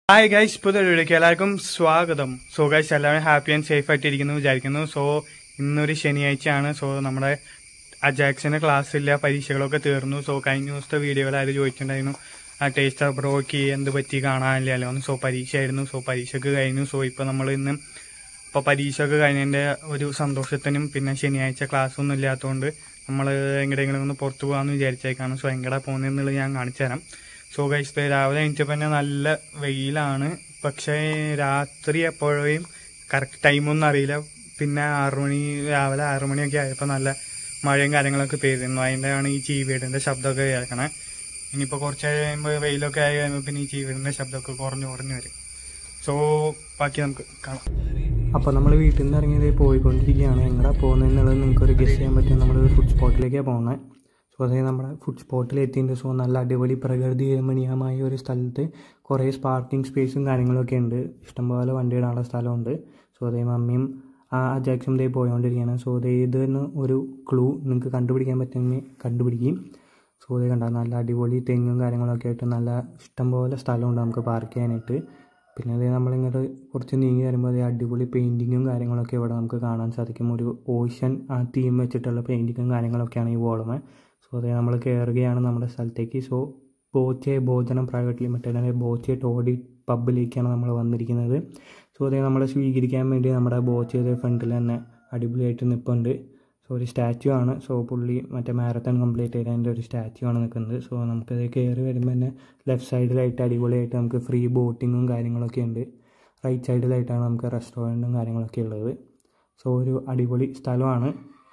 hi guys പുതിയ വീഡിയോക്ക് എല്ലാവർക്കും സ്വാഗതം സോ ഗൈസ് എല്ലാവരും ഹാപ്പി ആൻഡ് സേഫ് ആയിട്ട് ഇരിക്കുന്നു വിചാരിക്കുന്നു സോ ഇന്നൊരു ശനിയാഴ്ചയാണ് സോ നമ്മുടെ അജാക്സിന്റെ ക്ലാസ് ഇല്ല പരീക്ഷകളൊക്കെ തീർന്നു സോ കഴിഞ്ഞ ദിവസത്തെ വീഡിയോയിൽ ആര് ചോദിച്ചിട്ടുണ്ടായിരുന്നു ആ ടേസ്റ്റർ ബ്രോക്ക് എന്ത് പറ്റി കാണാനില്ലല്ലോ സോ പരീക്ഷയായിരുന്നു സോ പരീക്ഷയ്ക്ക് കഴിഞ്ഞു സോ ഇപ്പൊ നമ്മൾ ഇന്ന് ഇപ്പോൾ പരീക്ഷയൊക്കെ കഴിഞ്ഞതിൻ്റെ ഒരു സന്തോഷത്തിനും പിന്നെ ശനിയാഴ്ച ക്ലാസ് ഒന്നും ഇല്ലാത്തതുകൊണ്ട് നമ്മൾ എങ്ങടെയെങ്കിലും ഒന്ന് പുറത്തു പോകാമെന്ന് വിചാരിച്ചേക്കാണ് സോ എങ്ങടെ പോകുന്നതെന്നുള്ളത് ഞാൻ കാണിച്ചു തരാം സോ ഗൈസ് രാവിലെ എണീറ്റപ്പോൾ തന്നെ നല്ല വെയിലാണ് പക്ഷേ രാത്രി എപ്പോഴും കറക്റ്റ് ടൈമൊന്നും അറിയില്ല പിന്നെ ആറു മണി രാവിലെ ആറു മണിയൊക്കെ ആയപ്പോൾ നല്ല മഴയും കാര്യങ്ങളൊക്കെ പെയ്തിരുന്നു അതിൻ്റെയാണ് ഈ ചീവീടിൻ്റെ ശബ്ദമൊക്കെ കേൾക്കണേ ഇനിയിപ്പോൾ കുറച്ച് കഴിയുമ്പോൾ വെയിലൊക്കെ ആയി കഴിയുമ്പോൾ പിന്നെ ഈ ചീവീടിൻ്റെ ശബ്ദമൊക്കെ കുറഞ്ഞു കുറഞ്ഞു വരും സോ ബാക്കി നമുക്ക് കാണാം അപ്പോൾ നമ്മൾ വീട്ടിൽ നിന്ന് ഇറങ്ങിയത് പോയിക്കൊണ്ടിരിക്കുകയാണ് എങ്ങടാ പോകുന്നതെന്നുള്ളത് നിങ്ങൾക്കൊരു ഗസ് ചെയ്യാൻ പറ്റും നമ്മൾ ഫുഡ് സ്പോട്ടിലേക്കാണ് പോകുന്നത് സോ അതായത് നമ്മുടെ ഫുഡ് സ്പോട്ടിൽ എത്തിയിട്ടുണ്ട് സോ നല്ല അടിപൊളി പ്രകൃതി രമണീയമായ ഒരു സ്ഥലത്ത് കുറേ പാർക്കിംഗ് സ്പേസും കാര്യങ്ങളൊക്കെ ഉണ്ട് ഇഷ്ടംപോലെ വണ്ടി ഇടാനുള്ള സ്ഥലമുണ്ട് സോ അതേ മമ്മിയും ആ ജാക്സും ദേ പോയോണ്ടിരിക്കുകയാണ് സോ അതേ ഇതിന് ഒരു ക്ലൂ നിങ്ങൾക്ക് കണ്ടുപിടിക്കാൻ പറ്റുമെങ്കിൽ കണ്ടുപിടിക്കും സോ ഇത് കണ്ട നല്ല അടിപൊളി തെങ്ങും കാര്യങ്ങളൊക്കെ ആയിട്ട് നല്ല ഇഷ്ടംപോലെ സ്ഥലമുണ്ട് നമുക്ക് പാർക്ക് ചെയ്യാനായിട്ട് പിന്നെ അതേ നമ്മളിങ്ങോട്ട് കുറച്ച് നീങ്ങി വരുമ്പോൾ അതേ അടിപൊളി പെയിൻറ്റിങ്ങും കാര്യങ്ങളൊക്കെ ഇവിടെ നമുക്ക് കാണാൻ സാധിക്കും ഒരു ഓഷ്യൻ ആ തീം വെച്ചിട്ടുള്ള പെയിൻറ്റിങ്ങും കാര്യങ്ങളൊക്കെയാണ് ഈ വോളുമേ സോ അതേ നമ്മൾ കയറുകയാണ് നമ്മുടെ സ്ഥലത്തേക്ക് സോ ബോച്ചെ ഭോജനം പ്രൈവറ്റ് ലിമിറ്റഡ് അല്ലെങ്കിൽ ബോച്ചെ ടോഡി പബ്ബിലേക്കാണ് നമ്മൾ വന്നിരിക്കുന്നത് സോ അതേ നമ്മളെ സ്വീകരിക്കാൻ വേണ്ടി നമ്മുടെ ബോച്ചയുടെ ഫ്രണ്ടിൽ തന്നെ അടിപൊളിയായിട്ട് നിൽപ്പുണ്ട് സോ ഒരു സ്റ്റാച്ചു ആണ് സോ പുള്ളി മറ്റേ മാരത്തൺ കംപ്ലീറ്റ് ചെയ്തതിൻ്റെ ഒരു സ്റ്റാച്ചു ആണ് നിൽക്കുന്നത് സോ നമുക്കത് കയറി വരുമ്പോൾ തന്നെ ലെഫ്റ്റ് സൈഡിലായിട്ട് അടിപൊളിയായിട്ട് നമുക്ക് ഫ്രീ ബോട്ടിങ്ങും കാര്യങ്ങളൊക്കെ ഉണ്ട് റൈറ്റ് സൈഡിലായിട്ടാണ് നമുക്ക് റെസ്റ്റോറൻറ്റും കാര്യങ്ങളൊക്കെ ഉള്ളത് സോ ഒരു അടിപൊളി സ്ഥലമാണ്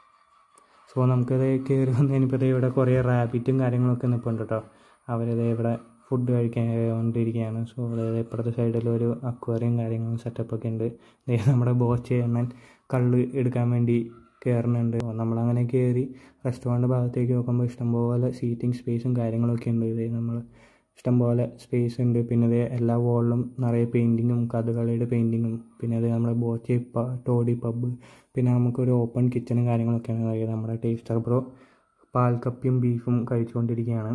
സോ നമുക്കത് കയറി വന്നതിനിപ്പോൾ ഇവിടെ കുറേ റാബിറ്റും കാര്യങ്ങളൊക്കെ നിൽപ്പുണ്ട് കേട്ടോ അവരത് ഇവിടെ ഫുഡ് കഴിക്കാൻ കൊണ്ടിരിക്കുകയാണ് സോ അതായത് ഇപ്പുറത്തെ സൈഡിൽ ഒരു അക്വേറിയം കാര്യങ്ങളും സെറ്റപ്പൊക്കെ ഉണ്ട് ദേ നമ്മുടെ ബോച്ച് എണ്ണൻ കള്ള് എടുക്കാൻ വേണ്ടി കയറുന്നുണ്ട് നമ്മളങ്ങനെ കയറി റെസ്റ്റോറൻറ്റ് ഭാഗത്തേക്ക് നോക്കുമ്പോൾ ഇഷ്ടംപോലെ സീറ്റിംഗ് സ്പേസും കാര്യങ്ങളൊക്കെ ഉണ്ട് ഇത് നമ്മൾ ഇഷ്ടംപോലെ സ്പേസ് ഉണ്ട് പിന്നെ ഇത് എല്ലാ വോളിലും നിറയെ പെയിൻറ്റിങ്ങും കഥകളിയുടെ പെയിൻറ്റിങ്ങും പിന്നെ അത് നമ്മുടെ ബോച്ചെ പ ടോഡി പബ്ബ് പിന്നെ നമുക്കൊരു ഓപ്പൺ കിച്ചണും കാര്യങ്ങളൊക്കെയാണ് അതായത് നമ്മുടെ ടേസ്റ്റർ ബ്രോ പാൽക്കപ്പിയും ബീഫും കഴിച്ചുകൊണ്ടിരിക്കുകയാണ്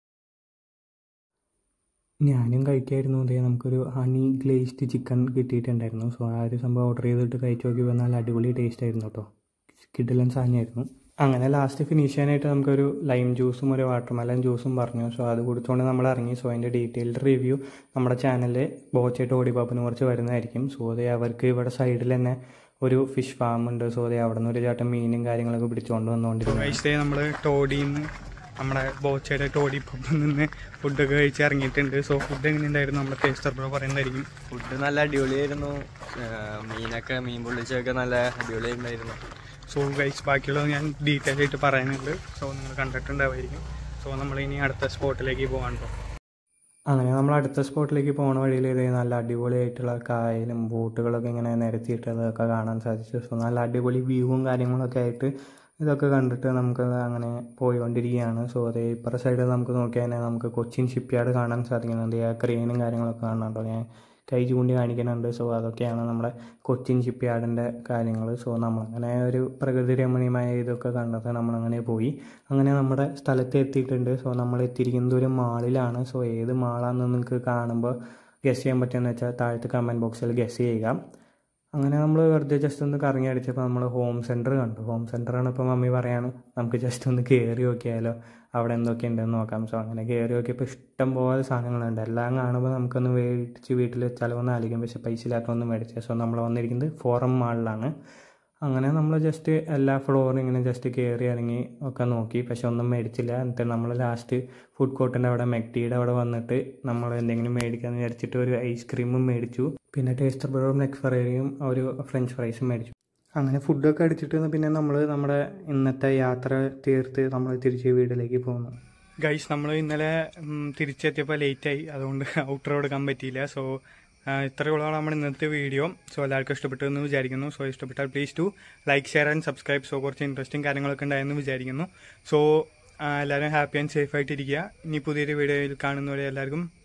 ഞാനും കഴിക്കായിരുന്നു അതേ നമുക്കൊരു ഹണി ഗ്ലേസ്ഡ് ചിക്കൻ കിട്ടിയിട്ടുണ്ടായിരുന്നു സോ ആ ഒരു സംഭവം ഓർഡർ ചെയ്തിട്ട് കഴിച്ചു നോക്കിയപ്പോൾ നല്ല അടിപൊളി ടേസ്റ്റ് ആയിരുന്നു കേട്ടോ കിഡിലൻ സാധനമായിരുന്നു അങ്ങനെ ലാസ്റ്റ് ഫിനിഷ് ചെയ്യാനായിട്ട് നമുക്കൊരു ലൈം ജ്യൂസും ഒരു വാട്ടർമെലൻ ജ്യൂസും പറഞ്ഞു സോ അത് കുടിച്ചുകൊണ്ട് നമ്മൾ ഇറങ്ങി സോ അതിൻ്റെ ഡീറ്റെയിൽഡ് റിവ്യൂ നമ്മുടെ ചാനലിൽ ബോച്ചേട്ട് ഓടിപ്പാപ്പിനെ കുറിച്ച് വരുന്നതായിരിക്കും സോ അതേ അവർക്ക് ഇവിടെ സൈഡിൽ തന്നെ ഒരു ഫിഷ് ഫാം ഉണ്ട് സോ അതേ അവിടെ നിന്ന് ഒരു ചേട്ടൻ മീനും കാര്യങ്ങളൊക്കെ പിടിച്ചുകൊണ്ട് വന്നുകൊണ്ടിരുന്നു ഗൈസ് നമ്മൾ ടോഡിന്ന് നമ്മുടെ ബോച്ചയുടെ ടോഡി പബ്ബിൽ നിന്ന് ഫുഡൊക്കെ കഴിച്ച് ഇറങ്ങിയിട്ടുണ്ട് സോ ഫുഡ് എങ്ങനെയുണ്ടായിരുന്നു നമ്മുടെ ടേസ്റ്റർ ബ്രോ പറയുന്നതായിരിക്കും ഫുഡ് നല്ല അടിപൊളിയായിരുന്നു ആ, മീനൊക്കെ മീൻ പൊള്ളിച്ചൊക്കെ നല്ല അടിപൊളിയായിട്ടുണ്ടായിരുന്നു സോ ഗൈസ് ബാക്കിയുള്ളത് ഞാൻ ഡീറ്റെയിൽ ആയിട്ട് പറയാനുണ്ട് സോ നിങ്ങൾ കണ്ടിട്ടുണ്ടാവുമായിരിക്കും സോ നമ്മൾ ഇനി അടുത്ത സ്പോട്ടിലേക്ക് പോകാൻ പോകും അങ്ങനെ നമ്മൾ അടുത്ത സ്പോട്ടിലേക്ക് പോണ വഴിയിൽ ഇതേ നല്ല അടിപൊളിയായിട്ടുള്ള കായലും ബോട്ടുകളൊക്കെ ഇങ്ങനെ നിരത്തിയിട്ട് അതൊക്കെ കാണാൻ സാധിച്ചു സോ നല്ല അടിപൊളി വ്യൂവും കാര്യങ്ങളൊക്കെ ആയിട്ട് ഇതൊക്കെ കണ്ടിട്ട് നമുക്ക് അങ്ങനെ പോയിക്കൊണ്ടിരിക്കുകയാണ് സോ അതേ ഇപ്പുറ സൈഡിൽ നമുക്ക് നോക്കിയാൽ തന്നെ നമുക്ക് കൊച്ചിൻ ഷിപ്പ് യാർഡ് കാണാൻ സാധിക്കുന്നുണ്ട് ആ ക്രെയിനും കാര്യങ്ങളൊക്കെ കാണുന്നുണ്ടോ ഞാൻ കൈ ചൂണ്ടി കാണിക്കുന്നുണ്ട് സോ അതൊക്കെയാണ് നമ്മുടെ കൊച്ചിൻ ഷിപ്പ് യാർഡിൻ്റെ കാര്യങ്ങൾ സോ നമ്മളങ്ങനെ ഒരു പ്രകൃതി രമണീയമായ ഇതൊക്കെ കണ്ടത് നമ്മളങ്ങനെ പോയി അങ്ങനെ നമ്മുടെ സ്ഥലത്ത് എത്തിയിട്ടുണ്ട് സോ നമ്മൾ എത്തിയിരിക്കുന്നത് ഒരു മാളിലാണ് സോ ഏത് മാളാണെന്ന് നിങ്ങൾക്ക് കാണുമ്പോൾ ഗസ് ചെയ്യാൻ പറ്റുമെന്ന് വെച്ചാൽ താഴത്തെ കമൻറ്റ് ബോക്സിൽ ഗസ് ചെയ്യുക അങ്ങനെ നമ്മൾ വെറുതെ ജസ്റ്റ് ഒന്ന് കറങ്ങി അടിച്ചപ്പോൾ നമ്മൾ ഹോം സെൻറ്റർ കണ്ടു ഹോം സെൻറ്ററാണ് ഇപ്പോൾ മമ്മി പറയാണ് നമുക്ക് ജസ്റ്റ് ഒന്ന് കയറി നോക്കിയാലോ അവിടെ എന്തൊക്കെ ഉണ്ടെന്ന് നോക്കാം സോ അങ്ങനെ കയറി നോക്കിയപ്പോൾ ഇഷ്ടം പോലെ സാധനങ്ങളുണ്ട് എല്ലാം കാണുമ്പോൾ നമുക്കൊന്ന് മേടിച്ച് വീട്ടിൽ വെച്ചാലോ എന്ന് ആലോചിക്കും പക്ഷേ പൈസ ഇല്ലാത്തൊന്നും മേടിച്ചത് സോ നമ്മൾ വന്നിരിക്കുന്നത് ഫോറം മാളിലാണ് അങ്ങനെ നമ്മൾ ജസ്റ്റ് എല്ലാ ഫ്ലോറും ഇങ്ങനെ ജസ്റ്റ് കയറി ഇറങ്ങി ഒക്കെ നോക്കി പക്ഷെ ഒന്നും മേടിച്ചില്ല എന്നിട്ട് നമ്മൾ ലാസ്റ്റ് ഫുഡ് കോർട്ടിൻ്റെ അവിടെ മെക്ടിയുടെ അവിടെ വന്നിട്ട് നമ്മൾ എന്തെങ്കിലും മേടിക്കാമെന്ന് വിചാരിച്ചിട്ട് ഒരു ഐസ്ക്രീമും മേടിച്ചു പിന്നെ ടേസ്റ്റർ ബ്രോയും നെക്സ്റ്റ് ഫ്രൈയും ഒരു ഫ്രഞ്ച് ഫ്രൈസും മേടിച്ചു അങ്ങനെ ഫുഡൊക്കെ അടിച്ചിട്ട് പിന്നെ നമ്മൾ നമ്മുടെ ഇന്നത്തെ യാത്ര തീർത്ത് നമ്മൾ തിരിച്ച് വീട്ടിലേക്ക് പോകുന്നു ഗൈസ് നമ്മൾ ഇന്നലെ ഉം, തിരിച്ചെത്തിയപ്പോൾ ലേറ്റായി അതുകൊണ്ട് ഔട്ടർ എടുക്കാൻ പറ്റിയില്ല സോ ഇത്രയുള്ള നമ്മുടെ ഇന്നത്തെ വീഡിയോ സോ എല്ലാവർക്കും ഇഷ്ടപ്പെട്ടു എന്ന് വിചാരിക്കുന്നു സോ ഇഷ്ടപ്പെട്ടാൽ please to like share and subscribe so കുറച്ച് ഇൻട്രസ്റ്റിംഗ് കാര്യങ്ങളൊക്കെ ഉണ്ടായെന്ന് വിചാരിക്കുന്നു സോ എല്ലാവരും ഹാപ്പി ആൻഡ് സേഫ് ആയിട്ടിരിക്കുക ഇനി പുതിയൊരു വീഡിയോയിൽ കാണുന്നവരെ എല്ലാവർക്കും